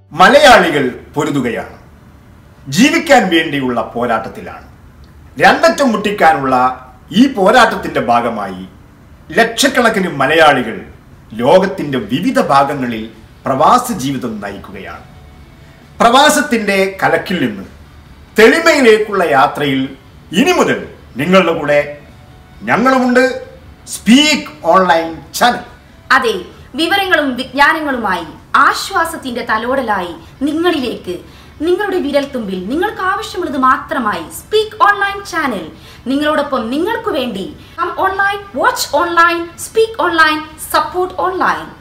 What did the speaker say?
മലയാളികൾ പൊരുതുകയാണ് ജീവിക്കാൻ വേണ്ടിയുള്ള പോരാട്ടത്തിലാണ് രണ്ടറ്റം മുട്ടിക്കാനുള്ള ഈ പോരാട്ടത്തിന്റെ ഭാഗമായി ലക്ഷക്കണക്കിന് മലയാളികൾ ലോകത്തിന്റെ വിവിധ ഭാഗങ്ങളിൽ പ്രവാസ ജീവിതം നയിക്കുകയാണ് പ്രവാസത്തിന്റെ കലക്കിൽ നിന്ന് തെളിമയിലേക്കുള്ള യാത്രയിൽ ഇനി മുതൽ നിങ്ങളുടെ കൂടെ ഞങ്ങളുമുണ്ട് സ്പീക്ക് ഓൺലൈൻ ചാനൽ അതെ വിവരങ്ങളും വിജ്ഞാനങ്ങളുമായി ആശ്വാസത്തിന്റെ തലോടലായി നിങ്ങളിലേക്ക് നിങ്ങളുടെ വിരൽത്തുമ്പിൽ നിങ്ങൾക്ക് ആവശ്യമുള്ളത് മാത്രമായി സ്പീക്ക് ഓൺലൈൻ ചാനൽ നിങ്ങളോടൊപ്പം നിങ്ങൾക്ക് വേണ്ടി online watch online speak online support online